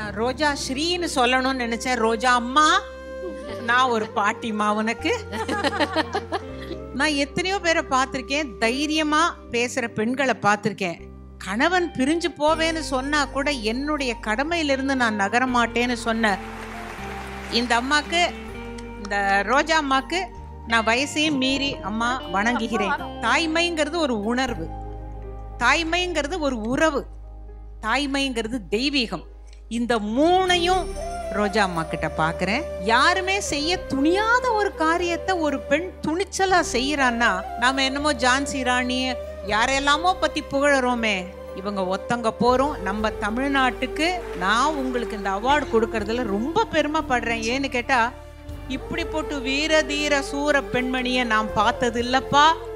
நான் ரோஜா ஸ்ரீன்னு சொல்லணும்னு நினைச்சேன் ரோஜா அம்மா நான் ஒரு பாட்டிமா உனக்கு நான் எத்தனையோ பேரை பார்த்திருக்கேன் தைரியமா பேசுற பெண்களை பார்த்திருக்கேன் கணவன் பிரிஞ்சு போவேன்னு சொன்னா கூட என்னுடைய கடமையிலிருந்து நான் நகர மாட்டேன்னு சொன்ன இந்த அம்மாக்கு இந்த ரோஜா அம்மாக்கு நான் வயசையும் மீறி அம்மா வணங்குகிறேன் தாய்மைங்கிறது ஒரு உணர்வு தாய்மைங்கிறது ஒரு உறவு தாய்மைங்கிறது தெய்வீகம் இந்த மூணையும் ரோஜா அம்மா கிட்ட பாக்குறேன் யாருமே செய்ய துணியாத ஒரு காரியத்தை ஒரு பெண் துணிச்சலா செய்யறான்னா நாம என்னமோ ஜான்சி ராணி யாரெல்லாமோ பத்தி புகழறோமே இவங்க ஒத்தங்க போறோம் நம்ம தமிழ்நாட்டுக்கு நான் உங்களுக்கு இந்த அவார்டு கொடுக்கறதுல ரொம்ப பெருமைப்படுறேன் ஏன்னு கேட்டா இப்படி போட்டு வீர தீர சூர பெண்மணியை நான் பார்த்தது இல்லப்பா